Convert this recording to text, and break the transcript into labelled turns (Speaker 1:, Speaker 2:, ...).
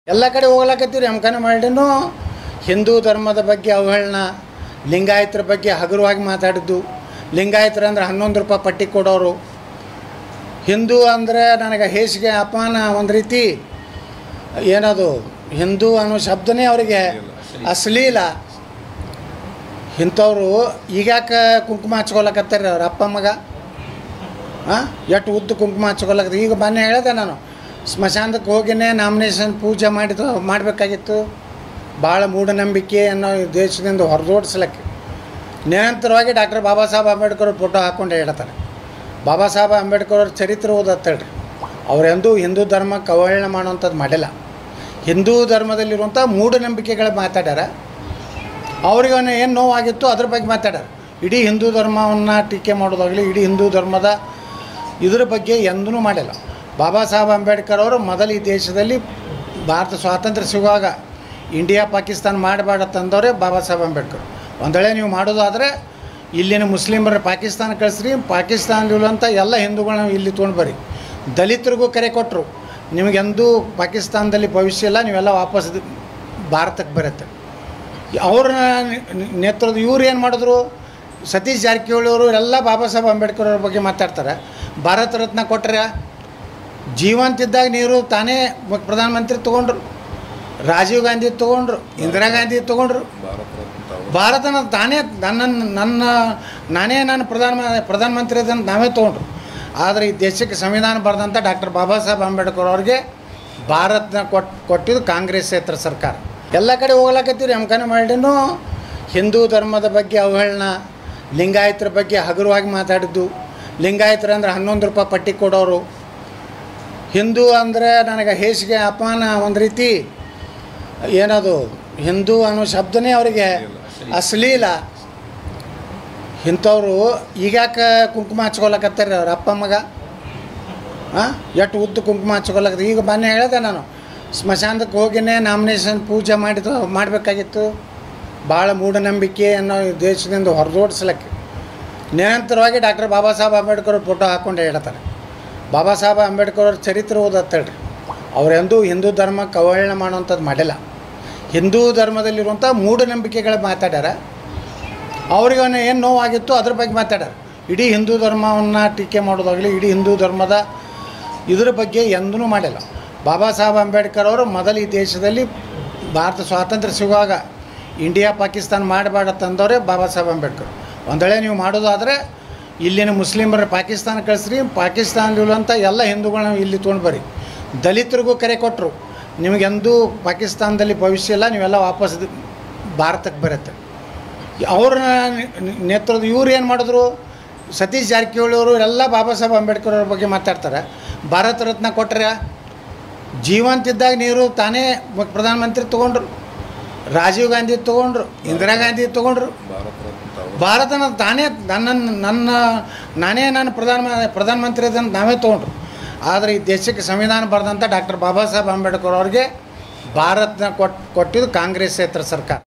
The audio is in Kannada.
Speaker 1: ಎಲ್ಲ ಕಡೆ ಹೋಗ್ಲಕತ್ತೀವಿ ಎಮ್ಕನ ಮಾಡಿನೂ ಹಿಂದೂ ಧರ್ಮದ ಬಗ್ಗೆ ಅವಹೇಳನ ಲಿಂಗಾಯತರ ಬಗ್ಗೆ ಹಗುರವಾಗಿ ಮಾತಾಡಿದ್ದು ಲಿಂಗಾಯತರ ಅಂದ್ರೆ ಹನ್ನೊಂದು ರೂಪಾಯಿ ಪಟ್ಟಿ ಕೊಡೋರು ಹಿಂದೂ ಅಂದರೆ ನನಗೆ ಹೇಸಿಗೆ ಅಪಮಾನ ಒಂದು ರೀತಿ ಏನದು ಹಿಂದೂ ಅನ್ನೋ ಶಬ್ದನೇ ಅವರಿಗೆ ಅಶ್ಲೀಲ ಇಂಥವ್ರು ಈಗ್ಯಾಕೆ ಕುಂಕುಮ ಹಚ್ಕೊಳಕತ್ತಾರೆ ಅವ್ರ ಅಪ್ಪ ಮಗ ಹಾಂ ಎಷ್ಟು ಉದ್ದ ಕುಂಕುಮ ಹಚ್ಕೊಳಕತ್ತ ಈಗ ಮೊನ್ನೆ ಹೇಳಿದೆ ನಾನು ಸ್ಮಶಾನಕ್ಕೆ ಹೋಗಿನೇ ನಾಮಿನೇಷನ್ ಪೂಜೆ ಮಾಡಿದ್ದು ಮಾಡಬೇಕಾಗಿತ್ತು ಭಾಳ ಮೂಢನಂಬಿಕೆ ಅನ್ನೋ ದೇಶದಿಂದ ಹೊರದೋಡಿಸ್ಲಿಕ್ಕೆ ನಿರಂತರವಾಗಿ ಡಾಕ್ಟರ್ ಬಾಬಾ ಸಾಹೇಬ್ ಅಂಬೇಡ್ಕರ್ ಅವ್ರ ಫೋಟೋ ಹಾಕ್ಕೊಂಡು ಹೇಳ್ತಾರೆ ಬಾಬಾ ಸಾಹೇಬ್ ಅಂಬೇಡ್ಕರ್ ಅವ್ರ ಚರಿತ್ರೆ ಓದತ್ತೇಳ್ರಿ ಅವರೆಂದೂ ಹಿಂದೂ ಧರ್ಮಕ್ಕೆ ಅವಹೇಳನ ಮಾಡುವಂಥದ್ದು ಮಾಡಿಲ್ಲ ಹಿಂದೂ ಧರ್ಮದಲ್ಲಿರುವಂಥ ಮೂಢನಂಬಿಕೆಗಳ ಮಾತಾಡ್ಯಾರ ಅವ್ರಿಗೆ ಏನು ನೋವಾಗಿತ್ತು ಅದ್ರ ಬಗ್ಗೆ ಮಾತಾಡ್ಯಾರ ಇಡೀ ಹಿಂದೂ ಧರ್ಮವನ್ನು ಟೀಕೆ ಮಾಡೋದಾಗಲಿ ಇಡೀ ಹಿಂದೂ ಧರ್ಮದ ಇದ್ರ ಬಗ್ಗೆ ಎಂದೂ ಮಾಡಿಲ್ಲ ಬಾಬಾ ಸಾಹೇಬ್ ಅಂಬೇಡ್ಕರ್ ಅವರು ಮೊದಲು ಈ ದೇಶದಲ್ಲಿ ಭಾರತ ಸ್ವಾತಂತ್ರ್ಯ ಸಿಗುವಾಗ ಇಂಡಿಯಾ ಪಾಕಿಸ್ತಾನ ಮಾಡಬೇಡ ತಂದವರೇ ಬಾಬಾ ಸಾಹೇಬ್ ಅಂಬೇಡ್ಕರ್ ಒಂದು ವೇಳೆ ನೀವು ಮಾಡೋದಾದರೆ ಇಲ್ಲಿನ ಮುಸ್ಲಿಮರ ಪಾಕಿಸ್ತಾನ ಕಳಿಸ್ರಿ ಪಾಕಿಸ್ತಾನದಲ್ಲಿರುವಂಥ ಎಲ್ಲ ಹಿಂದೂಗಳನ್ನ ಇಲ್ಲಿ ತೊಗೊಂಡು ಬರ್ರಿ ದಲಿತರಿಗೂ ಕರೆ ಕೊಟ್ಟರು ನಿಮಗೆಂದೂ ಪಾಕಿಸ್ತಾನದಲ್ಲಿ ಭವಿಷ್ಯ ಇಲ್ಲ ನೀವೆಲ್ಲ ವಾಪಸ್ ದ- ಭಾರತಕ್ಕೆ ಬರುತ್ತೆ ಅವ್ರ ನೇತೃತ್ವದ ಇವ್ರು ಏನು ಮಾಡಿದ್ರು ಸತೀಶ್ ಜಾರಕಿಹೊಳಿ ಅವರು ಎಲ್ಲ ಬಾಬಾ ಸಾಹೇಬ್ ಅಂಬೇಡ್ಕರ್ ಅವ್ರ ಬಗ್ಗೆ ಮಾತಾಡ್ತಾರೆ ಭಾರತ ರತ್ನ ಕೊಟ್ಟರೆ ಜೀವಂತಿದ್ದಾಗ ನೀರು ತಾನೇ ಮ- ಪ್ರಧಾನಮಂತ್ರಿ ತೊಗೊಂಡ್ರು ರಾಜೀವ್ ಗಾಂಧಿ ತೊಗೊಂಡ್ರು ಇಂದಿರಾ ಗಾಂಧಿ ತೊಗೊಂಡ್ರು ಭಾರತನ ತಾನೇ ನನ್ನ ನನ್ನ ನಾನೇ ನಾನು ಪ್ರಧಾನ ಪ್ರಧಾನಮಂತ್ರಿ ಅದನ್ನು ನಾವೇ ತೊಗೊಂಡ್ರು ಆದರೆ ಈ ದೇಶಕ್ಕೆ ಸಂವಿಧಾನ ಬರೆದಂಥ ಡಾಕ್ಟರ್ ಬಾಬಾ ಸಾಹೇಬ್ ಅಂಬೇಡ್ಕರ್ ಅವ್ರಿಗೆ ಭಾರತನ ಕೊಟ್ಟು ಕೊಟ್ಟಿದ್ದು ಕಾಂಗ್ರೆಸ್ಸೇತರ ಸರ್ಕಾರ ಎಲ್ಲ ಕಡೆ ಹೋಗ್ಲಕತ್ತೀವಿ ಎಮ್ಕನ ಮಾಡಿನೂ ಹಿಂದೂ ಧರ್ಮದ ಬಗ್ಗೆ ಅವಹೇಳನ ಲಿಂಗಾಯತರ ಬಗ್ಗೆ ಹಗುರವಾಗಿ ಮಾತಾಡಿದ್ದು ಲಿಂಗಾಯತರ ಅಂದ್ರೆ ಹನ್ನೊಂದು ರೂಪಾಯಿ ಪಟ್ಟಿ ಕೊಡೋರು ಹಿಂದೂ ಅಂದರೆ ನನಗೆ ಹೇಸಿಗೆ ಅಪಮಾನ ಒಂದು ರೀತಿ ಏನದು ಹಿಂದೂ ಅನ್ನೋ ಶಬ್ದನೇ ಅವರಿಗೆ ಅಶ್ಲೀಲ ಇಂಥವ್ರು ಈಗ್ಯಾಕೆ ಕುಂಕುಮ ಹಚ್ಕೊಳಕತ್ತಾರೆ ಅವ್ರ ಅಪ್ಪ ಮಗ ಹಾಂ ಎಷ್ಟು ಉದ್ದ ಕುಂಕುಮ ಹಚ್ಕೊಳಕತ್ತ ಈಗ ಮೊನ್ನೆ ಹೇಳಿದೆ ನಾನು ಸ್ಮಶಾನಕ್ಕೆ ಹೋಗಿನೇ ನಾಮಿನೇಷನ್ ಪೂಜೆ ಮಾಡಿದ್ದು ಮಾಡಬೇಕಾಗಿತ್ತು ಭಾಳ ಮೂಢನಂಬಿಕೆ ಅನ್ನೋ ದೇಶದಿಂದ ಹೊರದೋಡಿಸ್ಲಿಕ್ಕೆ ನಿರಂತರವಾಗಿ ಡಾಕ್ಟರ್ ಬಾಬಾ ಸಾಹೇಬ್ ಅಂಬೇಡ್ಕರ್ ಅವ್ರ ಫೋಟೋ ಹಾಕ್ಕೊಂಡು ಹೇಳ್ತಾರೆ ಬಾಬಾ ಸಾಹೇಬ್ ಅಂಬೇಡ್ಕರ್ ಅವ್ರ ಚರಿತ್ರೆ ಓದತ್ತೇಳ್ರಿ ಅವರೆಂದೂ ಹಿಂದೂ ಧರ್ಮಕ್ಕೆ ಅವಹೇಳನ ಮಾಡುವಂಥದ್ದು ಮಾಡಿಲ್ಲ ಹಿಂದೂ ಧರ್ಮದಲ್ಲಿರುವಂಥ ಮೂಢನಂಬಿಕೆಗಳ ಮಾತಾಡ್ಯಾರ ಅವ್ರಿಗೆ ಏನು ನೋವಾಗಿತ್ತು ಅದ್ರ ಬಗ್ಗೆ ಮಾತಾಡ್ಯಾರ ಇಡೀ ಹಿಂದೂ ಧರ್ಮವನ್ನು ಟೀಕೆ ಮಾಡೋದಾಗಲಿ ಇಡೀ ಹಿಂದೂ ಧರ್ಮದ ಇದ್ರ ಬಗ್ಗೆ ಎಂದೂ ಮಾಡಿಲ್ಲ ಬಾಬಾ ಸಾಹೇಬ್ ಅಂಬೇಡ್ಕರ್ ಅವರು ಮೊದಲು ಈ ದೇಶದಲ್ಲಿ ಭಾರತ ಸ್ವಾತಂತ್ರ್ಯ ಸಿಗುವಾಗ ಇಂಡಿಯಾ ಪಾಕಿಸ್ತಾನ ಮಾಡಬೇಡ ತಂದವರೇ ಬಾಬಾ ಸಾಹೇಬ್ ಅಂಬೇಡ್ಕರ್ ಒಂದು ವೇಳೆ ನೀವು ಮಾಡೋದಾದರೆ ಇಲ್ಲಿನ ಮುಸ್ಲಿಮರ ಪಾಕಿಸ್ತಾನ ಕಳಿಸ್ರಿ ಪಾಕಿಸ್ತಾನದಲ್ಲಿರುವಂಥ ಎಲ್ಲ ಹಿಂದೂಗಳನ್ನ ಇಲ್ಲಿ ತೊಗೊಂಡು ಬರ್ರಿ ದಲಿತರಿಗೂ ಕರೆ ಕೊಟ್ಟರು ನಿಮಗೆಂದೂ ಪಾಕಿಸ್ತಾನದಲ್ಲಿ ಭವಿಷ್ಯ ಇಲ್ಲ ನೀವೆಲ್ಲ ವಾಪಸ್ ದ- ಭಾರತಕ್ಕೆ ಬರುತ್ತೆ ಅವ್ರ ನೇತೃತ್ವದ ಇವ್ರು ಏನು ಮಾಡಿದ್ರು ಸತೀಶ್ ಜಾರಕಿಹೊಳಿ ಅವರು ಎಲ್ಲ ಬಾಬಾ ಸಾಹೇಬ್ ಅಂಬೇಡ್ಕರ್ ಅವ್ರ ಬಗ್ಗೆ ಮಾತಾಡ್ತಾರೆ ಭಾರತ ರತ್ನ ಕೊಟ್ಟರೆ ಜೀವಂತಿದ್ದಾಗ ನೀರು ತಾನೇ ಮ- ಪ್ರಧಾನಮಂತ್ರಿ ತೊಗೊಂಡ್ರು ರಾಜೀವ್ ಗಾಂಧಿ ತೊಗೊಂಡ್ರು ಇಂದಿರಾ ಗಾಂಧಿ ತೊಗೊಂಡ್ರು ಭಾರತನ ತಾನೇ ನನ್ನ ನನ್ನ ನಾನೇ ನಾನು ಪ್ರಧಾನ ಪ್ರಧಾನಮಂತ್ರಿ ಅದನ್ನು ನಾವೇ ತೊಗೊಂಡ್ರು ಆದರೆ ಈ ದೇಶಕ್ಕೆ ಸಂವಿಧಾನ ಬರೆದಂಥ ಡಾಕ್ಟರ್ ಬಾಬಾ ಸಾಹೇಬ್ ಅಂಬೇಡ್ಕರ್ ಅವ್ರಿಗೆ ಭಾರತನ ಕೊಟ್ಟು ಕೊಟ್ಟಿದ್ದು ಕಾಂಗ್ರೆಸ್ಸೇತರ ಸರ್ಕಾರ